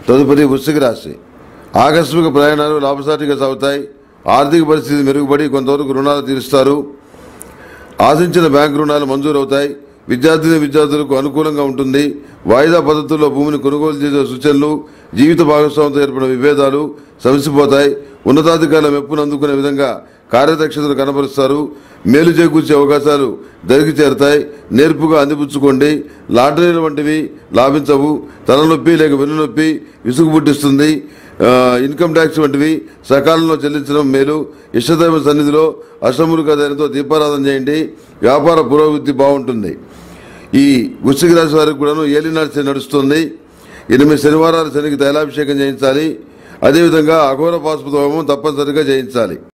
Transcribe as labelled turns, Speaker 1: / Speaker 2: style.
Speaker 1: తదుపరి వృశ్చిక రాశి ఆకస్మిక ప్రయాణాలు లాభసాటిగా సాగుతాయి ఆర్థిక పరిస్థితి మెరుగుపడి కొంతవరకు రుణాలు తీరుస్తారు ఆశించిన బ్యాంకు రుణాలు మంజూరవుతాయి విద్యార్థిని విద్యార్థులకు అనుకూలంగా ఉంటుంది వాయిదా పద్ధతుల్లో భూమిని కొనుగోలు చేసే సూచనలు జీవిత భాగస్వామితో ఏర్పడిన విభేదాలు సమసిపోతాయి ఉన్నతాధికారుల మెప్పును అందుకునే విధంగా కార్యదక్షతను కనబరుస్తారు మేలు చేకూర్చే అవకాశాలు దరికి చేరతాయి నేర్పుగా అందిపుచ్చుకోండి లాటరీలు వంటివి లాభించవు తలనొప్పి లేక వెన్నునొప్పి విసుగు పుట్టిస్తుంది ఆ, ఇన్కమ్ ట్యాక్స్ వంటివి సకాలంలో చెల్లించడం మేలు ఇష్టదైవ సన్నిధిలో అష్టములుగా దానితో దీపారాధన చేయండి వ్యాపార పురోగతి బాగుంటుంది ఈ వృశ్చిక రాశి వారికి కూడాను ఏలినాడు శని నడుస్తుంది ఎనిమిది శనివారాలు శనికి తైలాభిషేకం చేయించాలి అదేవిధంగా అఘోర పాశుపత హోమం తప్పనిసరిగా చేయించాలి